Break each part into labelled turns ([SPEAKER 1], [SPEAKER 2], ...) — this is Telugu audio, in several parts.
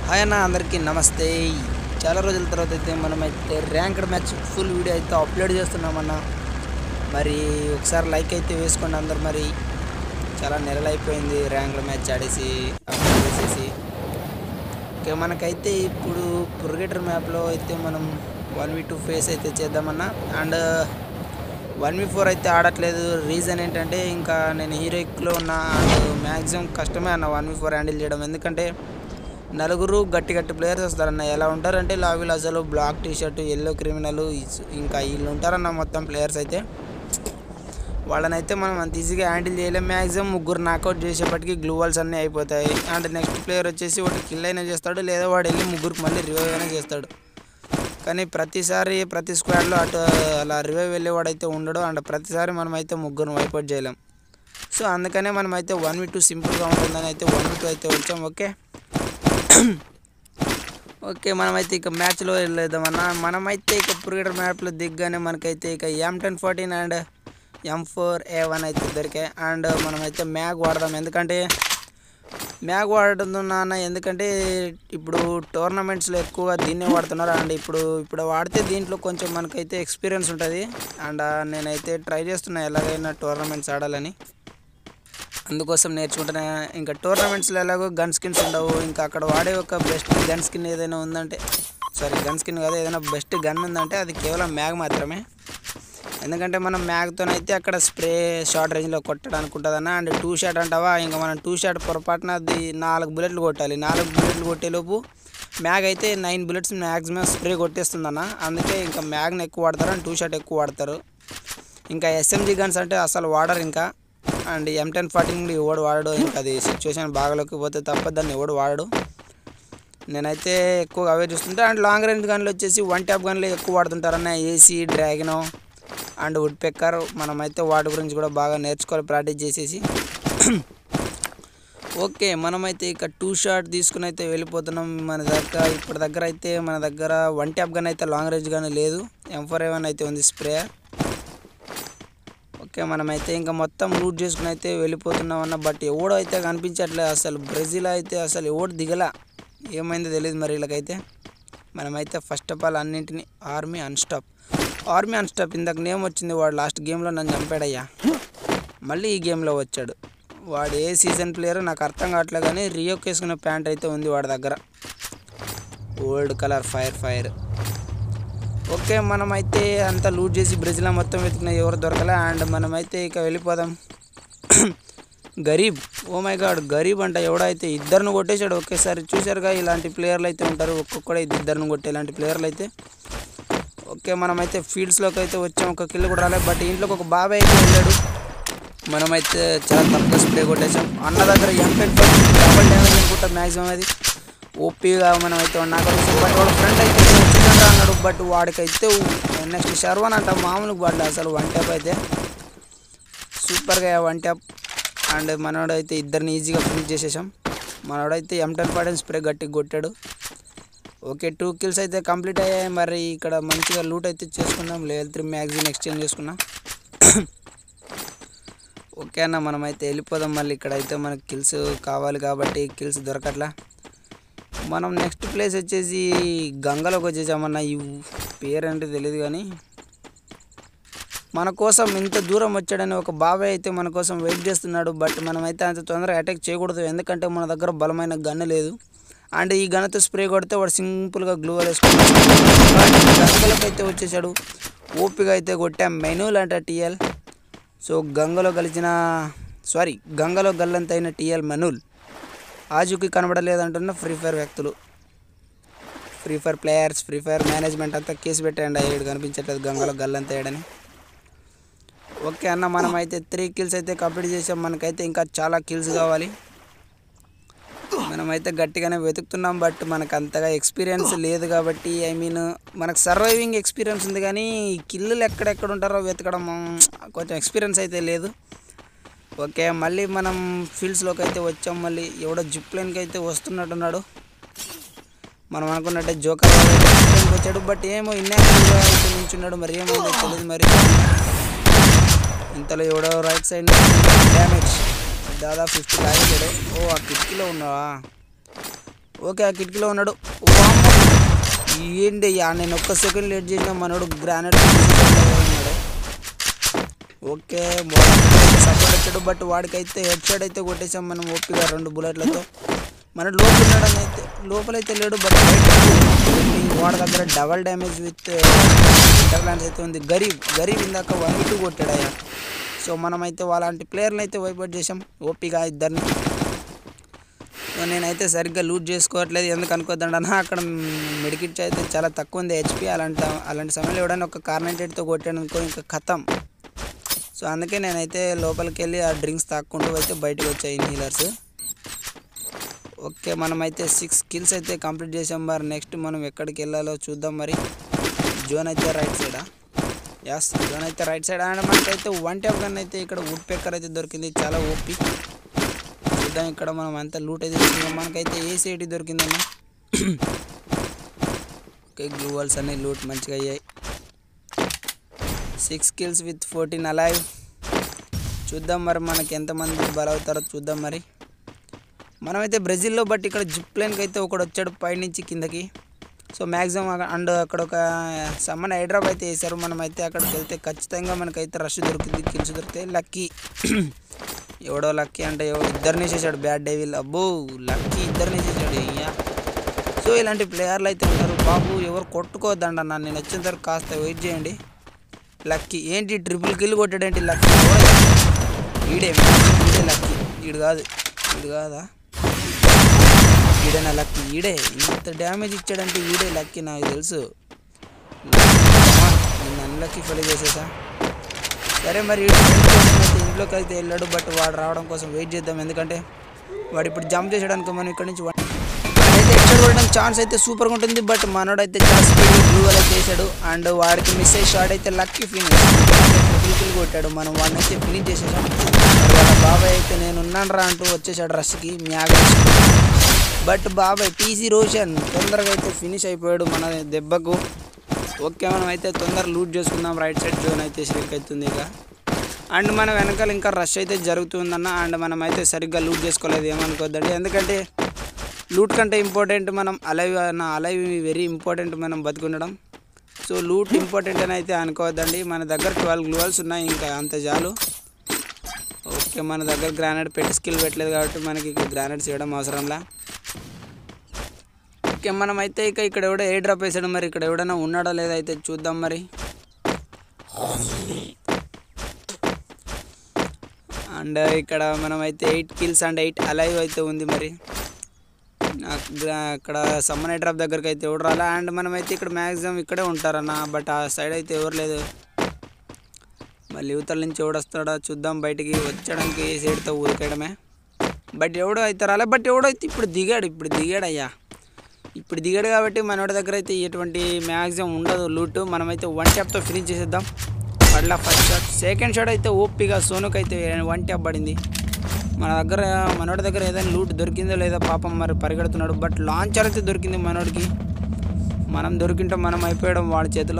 [SPEAKER 1] హాయ్ అన్న అందరికీ నమస్తే చాలా రోజుల తర్వాత అయితే మనం అయితే ర్యాంక్డ్ మ్యాచ్ ఫుల్ వీడియో అయితే అప్లోడ్ చేస్తున్నామన్న మరి ఒకసారి లైక్ అయితే వేసుకోండి అందరు మరి చాలా నెలలు అయిపోయింది ర్యాంక్డ్ మ్యాచ్ ఆడేసి అప్లోడ్ చేసేసి ఓకే మనకైతే ఇప్పుడు పుర్గేటర్ మ్యాప్లో అయితే మనం వన్ వీ టూ ఫేస్ అయితే చేద్దామన్నా అండ్ వన్ వీ ఫోర్ అయితే ఆడట్లేదు రీజన్ ఏంటంటే ఇంకా నేను హీరోయిక్లో ఉన్న అండ్ మ్యాక్సిమం కష్టమే అన్న వన్ వీ ఫోర్ హ్యాండిల్ చేయడం ఎందుకంటే నలుగురు గట్టి గట్టి ప్లేయర్స్ వస్తారన్న ఎలా ఉంటారంటే లాబీలు అసలు black T shirt yellow criminal ఇంకా వీళ్ళు ఉంటారన్న మొత్తం ప్లేయర్స్ అయితే వాళ్ళనైతే మనం అంత ఈజీగా హ్యాండిల్ చేయలేం మ్యాక్సిమం ముగ్గురు నాకౌట్ చేసేపటికి గ్లూవల్స్ అన్నీ అయిపోతాయి అండ్ నెక్స్ట్ ప్లేయర్ వచ్చేసి ఒకటి కిల్ అయినా చేస్తాడు లేదా వాడు వెళ్ళి ముగ్గురికి మళ్ళీ రివైవ్ అయినా చేస్తాడు కానీ ప్రతిసారి ప్రతి స్క్వాడ్లో అటు అలా రివైవ్ వెళ్ళేవాడైతే ఉండడు అండ్ ప్రతిసారి మనం అయితే ముగ్గురు వైపౌట్ చేయలేం సో అందుకనే మనం అయితే వన్ వి టూ సింపుల్గా ఉంటుందని అయితే వన్ వి టూ అయితే వచ్చాం ఓకే ఓకే మనమైతే ఇక మ్యాచ్లో వెళ్ళేద్దామన్నా మనమైతే ఇక పురిగేటర్ మ్యాప్లో దిగ్గానే మనకైతే ఇక M ten fourteen and M four A one అయితే దొరికాయి అండ్ మనమైతే మ్యాగ్ వాడదాం ఎందుకంటే మ్యాగ్ వాడుతున్నాన్న ఎందుకంటే ఇప్పుడు టోర్నమెంట్స్లో ఎక్కువగా దీన్నే వాడుతున్నారు అండ్ ఇప్పుడు ఇప్పుడు వాడితే దీంట్లో కొంచెం మనకైతే ఎక్స్పీరియన్స్ ఉంటుంది అండ్ నేనైతే ట్రై చేస్తున్నా ఎలాగైనా టోర్నమెంట్స్ ఆడాలని అందుకోసం నేర్చుకుంటున్నా ఇంకా టోర్నమెంట్స్లో ఎలాగో గన్ స్కిన్స్ ఉండవు ఇంకా అక్కడ వాడే ఒక బెస్ట్ గన్ స్కిన్ ఏదైనా ఉందంటే సారీ గన్ స్కిన్ కాదు ఏదైనా బెస్ట్ గన్ ఉందంటే అది కేవలం మ్యాగ్ మాత్రమే ఎందుకంటే మనం మ్యాగ్తోనైతే అక్కడ స్ప్రే షార్ట్ రేంజ్లో కొట్టడానికి ఉంటుందన్న అండ్ టూ షాట్ అంటావా ఇంకా మనం టూ షాట్ పొరపాటున అది నాలుగు బుల్లెట్లు కొట్టాలి నాలుగు బుల్లెట్లు కొట్టేలోపు మ్యాగ్ అయితే నైన్ బుల్లెట్స్ మ్యాక్సిమం స్ప్రే కొట్టేస్తుందన్న అందుకే ఇంకా మ్యాగ్ని ఎక్కువ వాడతారు అండ్ టూ షాట్ ఎక్కువ వాడతారు ఇంకా ఎస్ఎంజీ గన్స్ అంటే అసలు వాడరు ఇంకా అండ్ ఎం టెన్ ఫార్టీన్ ఎవడు వాడడు ఇంకా అది సిచ్యువేషన్ బాగలోకి పోతే తప్ప దాన్ని ఎవడు వాడడు నేనైతే ఎక్కువగా అవే చూస్తుంటా అండ్ లాంగ్ రేంజ్ గన్లు వచ్చేసి వన్ ట్యాప్ గన్లు ఎక్కువ వాడుతుంటారన్న ఏసీ డ్రాగనో అండ్ వుడ్ పెక్కర్ మనమైతే వాటి గురించి కూడా బాగా నేర్చుకోవాలి ప్రాక్టీస్ చేసేసి ఓకే మనమైతే ఇక టూ షాట్ తీసుకుని అయితే వెళ్ళిపోతున్నాం మన దగ్గర ఇప్పటి దగ్గర అయితే మన దగ్గర వన్ ట్యాప్ గన్ అయితే లాంగ్ రేంజ్ గన్ లేదు ఎం ఫోర్ ఏవన్ అయితే ఉంది స్ప్రేయర్ ఓకే మనమైతే ఇంకా మొత్తం లూట్ చేసుకుని అయితే వెళ్ళిపోతున్నాం అన్న బట్ ఎవడో అయితే కనిపించట్లేదు అసలు బ్రెజిల్ అయితే అసలు ఎవడు దిగలా ఏమైందో తెలియదు మరి వీళ్ళకైతే మనమైతే ఫస్ట్ ఆఫ్ ఆల్ అన్నింటినీ ఆర్మీ అన్స్టాప్ ఆర్మీ అన్స్టాప్ ఇందాక నేమ్ వచ్చింది వాడు లాస్ట్ గేమ్లో నన్ను చంపాడయ్యా మళ్ళీ ఈ గేమ్లో వచ్చాడు వాడు ఏ సీజన్ ప్లేయర్ నాకు అర్థం కావట్లేదు కానీ రియోకి వేసుకున్న ప్యాంట్ అయితే ఉంది వాడి దగ్గర old colour fire fire okay మనమైతే అంతా లూట్ చేసి బ్రెజిల్ మొత్తం వెతికిన ఎవరు దొరకలే అండ్ మనమైతే ఇక వెళ్ళిపోదాం గరీబ్ ఓ మై గాడ్ గరీబ్ అంట ఎవడైతే ఇద్దరిని కొట్టేశాడు ఒకేసారి చూశారుగా ఇలాంటి ప్లేయర్లు అయితే ఉంటారు ఒక్కొక్కడే ఇద్దరిని కొట్టే ఇలాంటి ప్లేయర్లు అయితే ఓకే మనమైతే ఫీల్డ్స్లోకి అయితే వచ్చాం ఒక కిల్ కూడా రాలేదు బట్ ఇంట్లోకి ఒక బాబాయ్ అయితే వెళ్ళాడు మనమైతే చాలా తక్కువ స్ప్రే కొట్టేసాం అన్న దగ్గర ఎంపెన్ డబల్ డ్యామేజ్ అనుకుంటా మ్యాక్సిమం అది ఓపీగా మనం అయితే నాకు బట్ వాడు ఫ్రెండ్ అయితే వచ్చిందంట అన్నాడు బట్ వాడికైతే నెక్స్ట్ శర్వన్ అంట మామూలుగా పడ్డా అసలు వన్ ట్యాప్ అయితే సూపర్గా వన్ ట్యాప్ అండ్ మనోడైతే ఇద్దరిని ఈజీగా ఫినిష్ చేసేసాం మనోడైతే ఎం టెన్ పాడెన్ స్ప్రే గట్టిగా కొట్టాడు ఓకే టూ కిల్స్ అయితే కంప్లీట్ అయ్యాయి మరి ఇక్కడ మంచిగా లూట్ అయితే చేసుకున్నాం లెవెల్ త్రీ మ్యాగజైన్ ఎక్స్చేంజ్ చేసుకున్నాం ఓకే అన్న మనమైతే వెళ్ళిపోదాం మళ్ళీ ఇక్కడైతే మనకి కిల్స్ కావాలి కాబట్టి కిల్స్ దొరకట్లా మనం నెక్స్ట్ ప్లేస్ వచ్చేసి గంగలోకి వచ్చేసామన్న ఈ పేరేంటో తెలియదు కానీ మన కోసం ఇంత దూరం వచ్చాడని ఒక బాబాయ్ అయితే మన కోసం వెయిట్ చేస్తున్నాడు బట్ మనమైతే అంత తొందరగా అటాక్ చేయకూడదు ఎందుకంటే మన దగ్గర బలమైన గన్ను లేదు అండ్ ఈ గన్నుతో స్ప్రే కొడితే వాడు సింపుల్గా గ్లూ వేసుకుంటాడు గంగలోకి అయితే వచ్చేసాడు ఓపిక అయితే కొట్టాం మెనూలు అంట టీఎల్ సో గంగలో కలిసిన సారీ గంగలో గల్లంత అయిన టీఎల్ మెనూల్ ఆజుకి కనబడలేదంటున్న ఫ్రీ ఫైర్ వ్యక్తులు free fire players free fire management అంతా కేసు పెట్టండి అయ్యాడు కనిపించట్లేదు గంగలో గల్లంత అయ్యాడని ఓకే అన్న మనం అయితే త్రీ కిల్స్ అయితే కంప్లీట్ చేసాం మనకైతే ఇంకా చాలా కిల్స్ కావాలి మనమైతే గట్టిగానే వెతుకుతున్నాం బట్ మనకు అంతగా ఎక్స్పీరియన్స్ లేదు కాబట్టి ఐ మీన్ మనకు సర్వైవింగ్ ఎక్స్పీరియన్స్ ఉంది కానీ కిల్లులు ఎక్కడెక్కడ ఉంటారో వెతకడం కొంచెం ఎక్స్పీరియన్స్ అయితే లేదు ఓకే మళ్ళీ మనం ఫీల్డ్స్లోకి అయితే వచ్చాం మళ్ళీ ఎవడో జిప్ లైన్కి అయితే వస్తున్నట్టున్నాడు మనం అనుకున్నట్టే జోకర్ లైన్కి వచ్చాడు బట్ ఏమో ఇన్యాక్టివ్గా అయితే నించున్నాడు మరి ఏమైందో తెలియదు మరి ఇంతలో ఎవడో రైట్ సైడ్ డ్యామేజ్ దాదాపు ఫిఫ్టీ లాగేసాడు ఓ ఆ కిటికీలో ఉన్నావా ఓకే ఆ కిటికీలో ఉన్నాడు వామ్మో! ఏంటి అయ్యా నేను ఒక్క సెకండ్ లేట్ చేసిన మనోడు గ్రానైట్ ఉన్నాడు ఓకే సపోర్ట్ వచ్చాడు బట్ వాడికైతే హెడ్ షాట్ అయితే కొట్టేసాం మనం ఓపిగా రెండు బుల్లెట్లతో మన లోపల ఉన్నాడని అయితే లోపలైతే లేడు బట్ బయట వాడి దగ్గర డబల్ డ్యామేజ్ విత్ ఇంటర్లాండ్స్ అయితే ఉంది గరీబ్ గరీబ్ ఇందాక వన్ టూ కొట్టాడయ్యా సో మనమైతే వాళ్ళంటి ప్లేయర్ని అయితే వైపౌట్ చేసాం ఓపిగా ఇద్దరిని సో నేనైతే సరిగ్గా లూట్ చేసుకోవట్లేదు ఎందుకు అనుకోద్దండనా అక్కడ మెడికిట్ అయితే చాలా తక్కువ ఉంది హెచ్పి అలాంటి అలాంటి సమయంలో ఎవడైనా ఒక కార్నెంటెడ్తో కొట్టాను అనుకో ఇంకా ఖతం సో అందుకే నేనైతే లోపలికి వెళ్ళి ఆ డ్రింక్స్ తాక్కుంటూ అయితే బయటకు వచ్చాయి హీలర్స్ ఓకే మనమైతే సిక్స్ కిల్స్ అయితే కంప్లీట్ చేసాం మరి నెక్స్ట్ మనం ఎక్కడికి వెళ్ళాలో చూద్దాం మరి జోన్ అయితే రైట్ సైడా యాస్ జోన్ అయితే రైట్ సైడ్ అండ్ మనకైతే వన్ టైప్ గన్ అయితే ఇక్కడ వుడ్ పెక్కర్ అయితే దొరికింది చాలా ఓపి చూద్దాం ఇక్కడ మనం అంతా లూట్ అయితే తీసుకున్నాం మనకైతే ఏ సేటి దొరికిందన్న ఓకే గ్లూవల్స్ అన్ని లూట్ మంచిగా అయ్యాయి six kills with fourteen alive చూద్దాం మరి మనకి ఎంతమంది బలవుతారో చూద్దాం మరి మనమైతే బ్రెజిల్లో బట్ ఇక్కడ జిప్ లైన్కి అయితే ఒకడు వచ్చాడు పైనుంచి కిందకి సో మ్యాక్సిమం అండ్ అక్కడ ఒక సమ్మన్ హైడ్రాప్ అయితే వేశారు మనమైతే అక్కడికి వెళ్తే ఖచ్చితంగా మనకైతే రష్ దొరుకుతుంది కిల్స్ దొరుకుతాయి లక్కీ ఎవడో లక్కీ అంటే ఎవడో ఇద్దరిని చేశాడు బ్యాడ్ డేవిల్ అబ్బో లక్కీ ఇద్దరిని చేశాడు అయ్యా సో ఇలాంటి ప్లేయర్లు అయితే ఉంటారు బాబు ఎవరు కొట్టుకోవద్దండి అన్న నేను వచ్చిన తర్వాత కాస్త వెయిట్ చేయండి లక్కీ ఏంటి ట్రిపుల్ కిల్ కొట్టాడేంటి లక్కీ ఈడే ఈడే లక్కీ ఈడు కాదు ఈడు కాదా ఈడే నా లక్కీ ఈడే ఇంత డ్యామేజ్ ఇచ్చాడంటే ఈడే లక్కీ నాకు తెలుసు నేను అన్లక్కీ ఫెయిల్ చేసేసా సరే మరి ఈడు friend కోసం అయితే ఇంట్లోకి అయితే వెళ్ళాడు బట్ వాడు రావడం కోసం వెయిట్ చేద్దాం ఎందుకంటే వాడు ఇప్పుడు జంప్ చేసాడానికి మనం ఇక్కడ నుంచి వా- వాడైతే ఎక్కడ కొట్టడం ఛాన్స్ అయితే సూపర్గా ఉంటుంది బట్ మనోడైతే చాలా స్పీడ్ బ్లూ అలా చేశాడు అండ్ వాడికి మిస్ అయ్యి షాట్ అయితే లక్కీ ఫినిష్ కిల్ కొట్టాడు మనం వాడిని అయితే ఫినిష్ చేసేసాం మరి వాళ్ళ బాబాయ్ అయితే నేను ఉన్నాను రా అంటూ వచ్చేసాడు రష్కి మ్యాగ్ బట్ బాబాయ్ టీసీ రోషన్ తొందరగా అయితే ఫినిష్ అయిపోయాడు మన దెబ్బకు ఓకే మనం అయితే తొందరగా లూట్ చేసుకుందాం రైట్ సైడ్ జోన్ అయితే షేక్ అవుతుంది ఇక అండ్ మన వెనకాల ఇంకా రష్ అయితే జరుగుతుందన్న అండ్ మనం అయితే సరిగ్గా లూట్ చేసుకోలేదు ఏమనుకోద్దండి ఎందుకంటే లూట్ కంటే ఇంపార్టెంట్ మనం అలైవ్ అలైవ్ వెరీ ఇంపార్టెంట్ మనం బతుకుండడం సో లూట్ ఇంపార్టెంట్ అని అయితే అనుకోవద్దండి మన దగ్గర ట్వెల్వ్ గ్లూవల్స్ ఉన్నాయి ఇంకా అంత చాలు ఓకే మన దగ్గర గ్రానైట్ పెట్టి స్కిల్ పెట్టలేదు కాబట్టి మనకి గ్రానైట్స్ ఇవ్వడం అవసరంలా ఓకే మనం అయితే ఇక ఇక్కడ ఎవడో ఏ డ్రాప్ వేసాడు మరి ఇక్కడ ఎవడైనా ఉన్నాడో లేదో అయితే చూద్దాం మరి అండ్ ఇక్కడ మనం అయితే eight kills and eight alive అయితే ఉంది మరి నాకు గ్రా- అక్కడ సమ్మన్ డ్రాప్ దగ్గరికి అయితే ఎవడు రాలే అండ్ మనమైతే ఇక్కడ మ్యాక్సిమం ఇక్కడే ఉంటారన్న బట్ ఆ సైడ్ అయితే ఎవరు లేదు మళ్ళీ యువతల నుంచి ఎవడు వస్తాడో చూద్దాం బయటికి వచ్చడానికి సైడ్తో ఊరికేయడమే బట్ ఎవడో అయితే రాలే బట్ ఎవడో అయితే ఇప్పుడు దిగాడు ఇప్పుడు దిగాడు అయ్యా ఇప్పుడు దిగాడు కాబట్టి మనోడి దగ్గర అయితే ఎటువంటి మ్యాక్సిమం ఉండదు లూట్ మనమైతే వన్ ట్యాప్తో ఫినిష్ చేసేద్దాం పడ్లా ఫస్ట్ షాట్ సెకండ్ షాట్ అయితే ఓపిగా సోనుకి అయితే వన్ ట్యాప్ పడింది మన దగ్గర మనోడి దగ్గర ఏదైనా లూట్ దొరికిందో లేదో పాపం మరి పరిగెడుతున్నాడు బట్ లాంచర్ అయితే దొరికింది మనోడికి మనం దొరికింటే మనం అయిపోయడం వాడి చేతిలో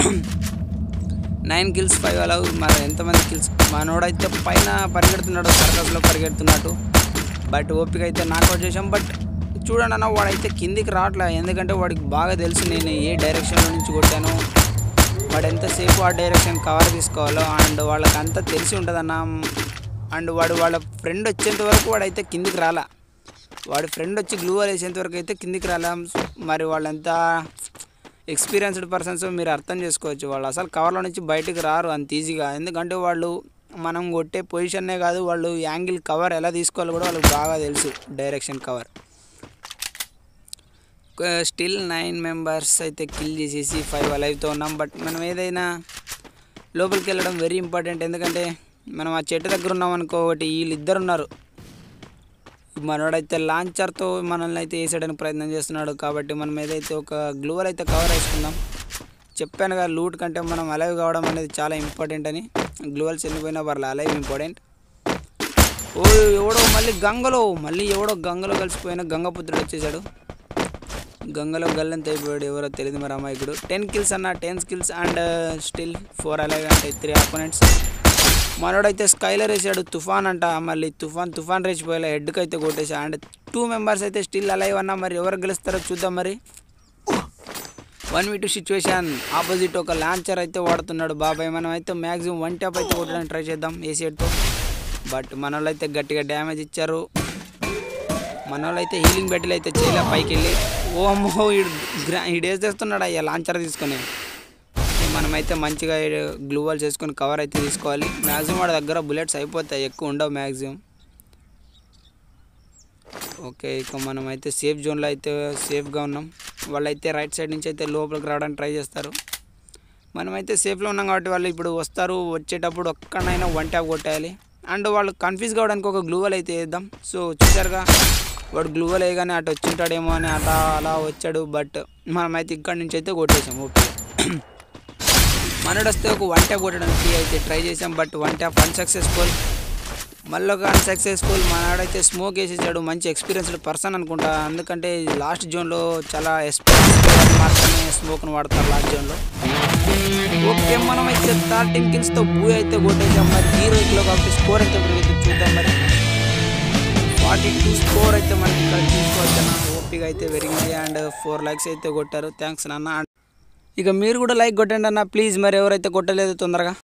[SPEAKER 1] నైన్ కిల్స్ ఫైవ్ అలా మరి ఎంతమంది కిల్స్ మనోడైతే పైన పరిగెడుతున్నాడు సర్కస్లో పరిగెడుతున్నట్టు బట్ ఓపిక అయితే నాకౌట్ చేసాం బట్ చూడండి అన్న వాడైతే కిందికి రావట్లే ఎందుకంటే వాడికి బాగా తెలుసు నేను ఏ డైరెక్షన్లో నుంచి కొట్టాను వాడు ఎంతసేపు ఆ డైరెక్షన్ కవర్ తీసుకోవాలో అండ్ వాళ్ళకి అంతా తెలిసి ఉంటుందన్న అండ్ వాడు వాళ్ళ ఫ్రెండ్ వచ్చేంత వరకు వాడైతే కిందికి రాలా వాడి ఫ్రెండ్ వచ్చి గ్లూ వేసేంత వరకు అయితే కిందికి రాలా మరి వాళ్ళంతా ఎక్స్పీరియన్స్డ్ పర్సన్స్ మీరు అర్థం చేసుకోవచ్చు వాళ్ళు అసలు కవర్లో నుంచి బయటకు రారు అంత ఈజీగా ఎందుకంటే వాళ్ళు మనం కొట్టే పొజిషన్నే కాదు వాళ్ళు యాంగిల్ కవర్ ఎలా తీసుకోవాలో కూడా వాళ్ళకి బాగా తెలుసు direction cover still nine members అయితే కిల్ చేసేసి ఫైవ్ అలైవ్తో ఉన్నాం బట్ మనం ఏదైనా లోపలికి వెళ్ళడం వెరీ ఇంపార్టెంట్ ఎందుకంటే మనం ఆ చెట్టు దగ్గర ఉన్నాం అనుకో ఒకటి వీళ్ళిద్దరు ఉన్నారు మనోడైతే లాంచర్తో మనల్ని అయితే వేసేయడానికి ప్రయత్నం చేస్తున్నాడు కాబట్టి మనం ఏదైతే ఒక గ్లూవల్ అయితే కవర్ వేసుకుందాం చెప్పాను కదా లూట్ కంటే మనం అలైవ్ కావడం అనేది చాలా ఇంపార్టెంట్ అని గ్లూవల్స్ వెళ్ళిపోయినా పర్లేదు అలైవ్ ఇంపార్టెంట్ ఓ ఎవడో మళ్ళీ గంగలో మళ్ళీ ఎవడో గంగలో కలిసిపోయిన గంగపుత్రుడు వచ్చేసాడు గంగలో గల్లంత అయిపోయాడు ఎవరో తెలియదు మరి అమాయకుడు టెన్ కిల్స్ అన్న ten skills and still four అలాగే అంటే త్రీ అపోనెంట్స్ మనోడైతే స్కైలర్ వేసాడు తుఫాన్ అంట మళ్ళీ తుఫాన్ తుఫాన్ రేచిపోయేలా హెడ్కి అయితే కొట్టేసా అండ్ టూ మెంబర్స్ అయితే స్టిల్ అలైవ్ అన్నా మరి ఎవరు గెలుస్తారో చూద్దాం మరి one v two situation opposite ఒక లాంచర్ అయితే వాడుతున్నాడు బాబాయ్ మనం అయితే మ్యాక్సిమం వన్ ట్యాప్ అయితే కొట్టడానికి ట్రై చేద్దాం ఏసీడ్తో బట్ మన వాళ్ళు అయితే గట్టిగా డ్యామేజ్ ఇచ్చారు మన వాళ్ళు అయితే హీలింగ్ బెడ్లు అయితే చేయలే పైకి వెళ్ళి ఓ అమ్మో ఈడు గ్రా ఈడు వేసేస్తున్నాడు అయ్యా లాంచర్ తీసుకొని మనమైతే మంచిగా గ్లూవాల్ చేసుకొని కవర్ అయితే తీసుకోవాలి మ్యాక్సిమం వాడి దగ్గర బుల్లెట్స్ అయిపోతాయి ఎక్కువ ఉండవు మ్యాక్సిమం ఓకే ఇక మనమైతే సేఫ్ జోన్లో అయితే సేఫ్గా ఉన్నాం వాళ్ళైతే రైట్ సైడ్ నుంచి అయితే లోపలికి రావడానికి ట్రై చేస్తారు మనమైతే సేఫ్లో ఉన్నాం కాబట్టి వాళ్ళు ఇప్పుడు వస్తారు వచ్చేటప్పుడు ఒక్కడైనా వన్ ట్యాప్ కొట్టేయాలి అండ్ వాళ్ళు కన్ఫ్యూజ్ కావడానికి ఒక గ్లూవల్ అయితే వేద్దాం సో చూసారుగా వాడు గ్లూవల్ వేయగానే అటు వచ్చింటాడేమో అని అట అలా వచ్చాడు బట్ మనమైతే ఇక్కడి నుంచి అయితే కొట్టేసాం ఓకే మనోడు వస్తే ఒక వన్ ట్యాప్ కొట్టడానికి అయితే ట్రై చేసాం బట్ వన్ ట్యాప్ అన్సక్సెస్ఫుల్ మళ్ళీ ఒక అన్సక్సెస్ఫుల్ మనోడైతే స్మోక్ వేసేసాడు మంచి ఎక్స్పీరియన్స్డ్ పర్సన్ అనుకుంటా ఎందుకంటే లాస్ట్ జోన్లో చాలా ఎక్స్పీరియన్స్ మాత్రమే స్మోక్ను వాడతారు లాస్ట్ జోన్లో ఓకే మనం అయితే థర్టీన్ కిల్స్తో బూ అయితే కొట్టేసాం మరి జీరో కిలో కాబట్టి స్కోర్ అయితే పెరిగింది చూద్దాం మరి ఫార్టీ టూ స్కోర్ అయితే మనకి ఇక్కడ తీసుకోవచ్చు అన్న ఓపిక అయితే పెరిగింది అండ్ ఫోర్ లైక్స్ అయితే కొట్టారు థ్యాంక్స్ నాన్న ఇక మీరు కూడా లైక్ కొట్టండి అన్న ప్లీజ్ మరి ఎవరైతే కొట్టలేదో తొందరగా